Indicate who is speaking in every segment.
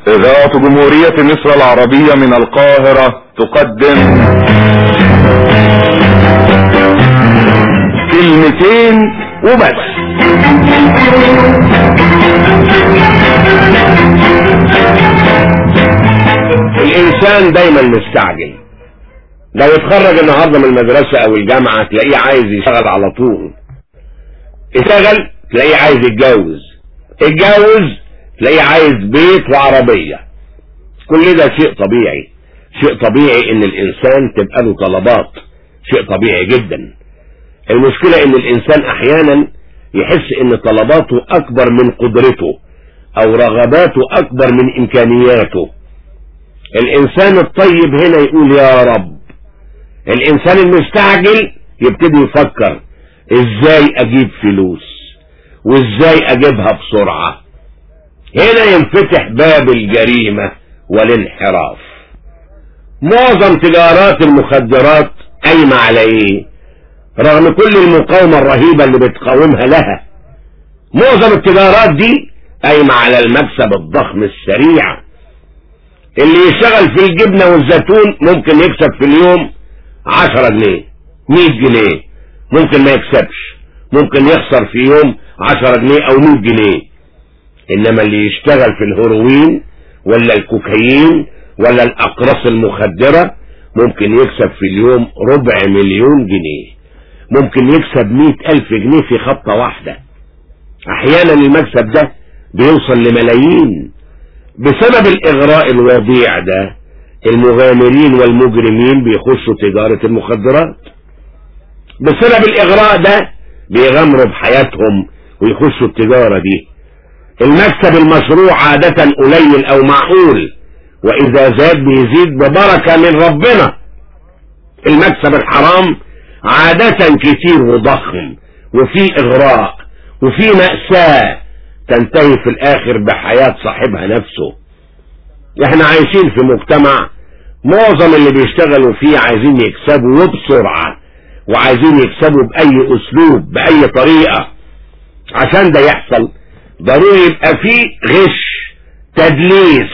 Speaker 1: إذاعة جمهورية مصر العربية من القاهرة تقدم كلمتين وبس
Speaker 2: الانسان دايما مستعجل لو اتخرج النهارده من المدرسة او الجامعة تلاقيه عايز يشتغل على طول اشتغل تلاقيه عايز يتجوز اتجوز تلاقيه عايز بيت وعربية كل ده شيء طبيعي شيء طبيعي ان الانسان تبقى له طلبات شيء طبيعي جدا المشكلة ان الانسان احيانا يحس ان طلباته اكبر من قدرته او رغباته اكبر من امكانياته الانسان الطيب هنا يقول يا رب الانسان المستعجل يبتدي يفكر ازاي اجيب فلوس وازاي اجيبها بسرعة هنا ينفتح باب الجريمة والانحراف معظم تجارات المخدرات قايمة على ايه رغم كل المقاومة الرهيبة اللي بتقاومها لها معظم التجارات دي قايمة على المكسب الضخم السريع اللي يشتغل في الجبنة والزيتون ممكن يكسب في اليوم عشرة جنيه مية جنيه ممكن ما يكسبش ممكن يخسر في يوم عشرة جنيه او مية جنيه انما اللي يشتغل في الهيروين ولا الكوكايين ولا الاقراص المخدرة ممكن يكسب في اليوم ربع مليون جنيه ممكن يكسب مئة الف جنيه في خطة واحدة احيانا المكسب ده بيوصل لملايين بسبب الاغراء الوضيع ده المغامرين والمجرمين بيخشوا تجارة المخدرات بسبب الاغراء ده بيغامروا بحياتهم ويخشوا التجارة دي المكسب المشروع عادة قليل او معقول واذا زاد بيزيد ببركة من ربنا المكسب الحرام عادة كتير وضخم وفي اغراء وفي مأساة تنتهي في الاخر بحياة صاحبها نفسه احنا عايشين في مجتمع معظم اللي بيشتغلوا فيه عايزين يكسبوا وبسرعة وعايزين يكسبوا بأي أسلوب بأي طريقة عشان ده يحصل ضروري يبقى فيه غش تدليس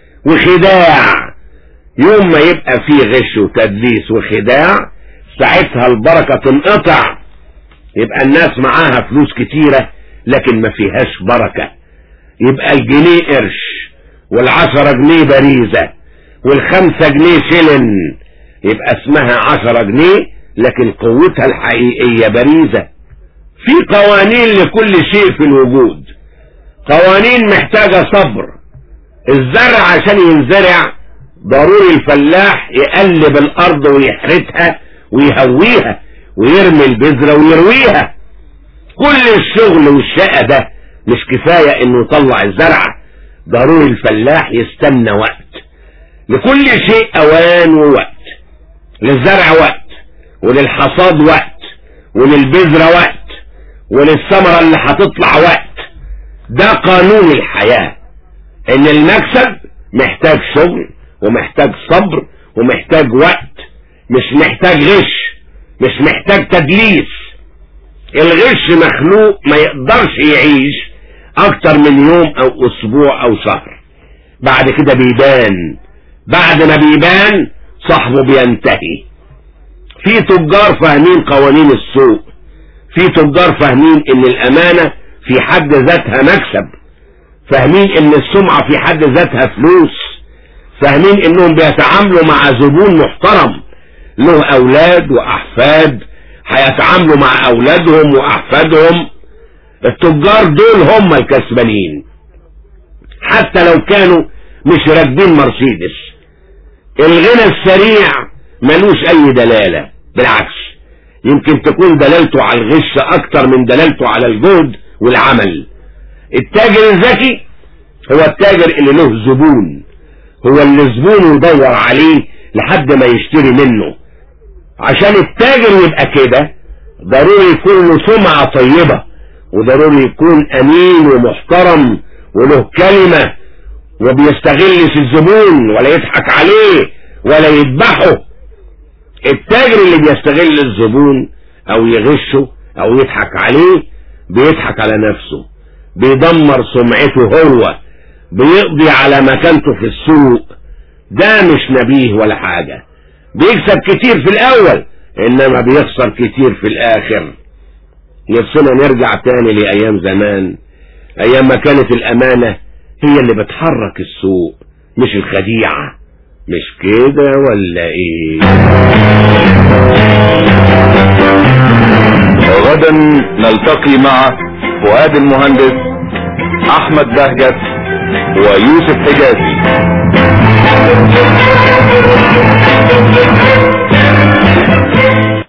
Speaker 2: وخداع يوم ما يبقى فيه غش وتدليس وخداع ساعتها البركة تنقطع يبقى الناس معاها فلوس كتيرة لكن ما فيهاش بركة يبقى الجنيه قرش والعشرة جنيه باريزة والخمسة جنيه شلن يبقى اسمها عشرة جنيه لكن قوتها الحقيقية باريزة في قوانين لكل شيء في الوجود قوانين محتاجة صبر الزرع عشان ينزرع ضروري الفلاح يقلب الارض ويحرثها ويهويها ويرمي البذرة ويرويها كل الشغل والشقة ده مش كفاية انه يطلع الزرع ضروري الفلاح يستنى وقت لكل شيء اوان ووقت للزرع وقت وللحصاد وقت وللبذرة وقت وللثمرة اللي هتطلع وقت ده قانون الحياة ان المكسب محتاج شغل ومحتاج صبر ومحتاج وقت مش محتاج غش مش محتاج تدليس الغش مخلوق ما يقدرش يعيش اكتر من يوم او اسبوع او شهر بعد كده بيبان بعد ما بيبان صاحبه بينتهي في تجار فاهمين قوانين السوق في تجار فاهمين ان الامانة في حد ذاتها مكسب فاهمين ان السمعة في حد ذاتها فلوس فاهمين انهم بيتعاملوا مع زبون محترم له اولاد واحفاد هيتعاملوا مع اولادهم واحفادهم التجار دول هم الكسبانين حتى لو كانوا مش راكبين مرسيدس الغنى السريع ملوش اي دلالة بالعكس يمكن تكون دلالته على الغش اكتر من دلالته على الجهد والعمل التاجر الذكي هو التاجر اللي له زبون هو اللي زبونه يدور عليه لحد ما يشتري منه عشان التاجر يبقى كده ضروري يكون له سمعة طيبة وضروري يكون امين ومحترم وله كلمة وبيستغلش الزبون ولا يضحك عليه ولا يذبحه التاجر اللي بيستغل الزبون او يغشه او يضحك عليه بيضحك على نفسه بيدمر سمعته هو بيقضي على مكانته في السوق ده مش نبيه ولا حاجة بيكسب كتير في الأول إنما بيخسر كتير في الآخر نفسنا نرجع تاني لأيام زمان أيام ما كانت الأمانة هي اللي بتحرك السوق مش الخديعة مش كده ولا ايه
Speaker 1: غدا نلتقي مع فؤاد المهندس احمد بهجت ويوسف حجازي